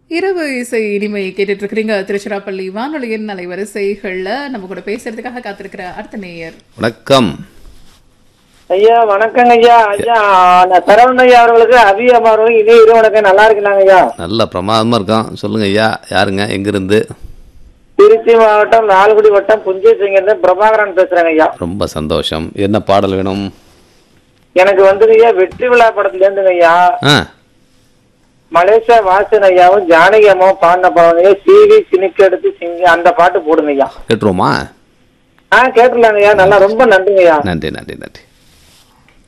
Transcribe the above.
இரவு இசை இனிமை கேட்டுட்டு இருக்கிறீங்க திருச்சிராப்பள்ளி வானொலியின் அலைவரிசைகள்ல நம்ம கூட பேசுறதுக்காக காத்திருக்கிற அடுத்த நேயர் வணக்கம் ஐயா வணக்கங்க ஐயா ஐயா நான் சரவண ஐயா அவர்களுக்கு அபி அம்மா அவர்களுக்கு இதே இரு வணக்கம் நல்லா இருக்கலாங்க ஐயா நல்ல பிரமாதமா இருக்கோம் சொல்லுங்க ஐயா யாருங்க எங்கிருந்து திருச்சி மாவட்டம் லால்குடி வட்டம் புஞ்சை சிங்கிருந்து பிரபாகரன் பேசுறேங்க ஐயா ரொம்ப சந்தோஷம் என்ன பாடல் வேணும் எனக்கு வந்துங்க ஐயா வெற்றி விழா படத்துல இருந்துங்க ஐயா ஆ மலேசியா வாசன் ஐயாவும் ஜானகி அம்மாவும் பாடின படம் ஐயா சிவி சினிக்கு எடுத்து சிங்கி அந்த பாட்டு போடுங்க ஐயா கேட்டுருவோமா ஆ கேட்டுலாங்க ஐயா நல்லா ரொம்ப நன்றிங்க ஐயா நன்றி நன்றி நன்றி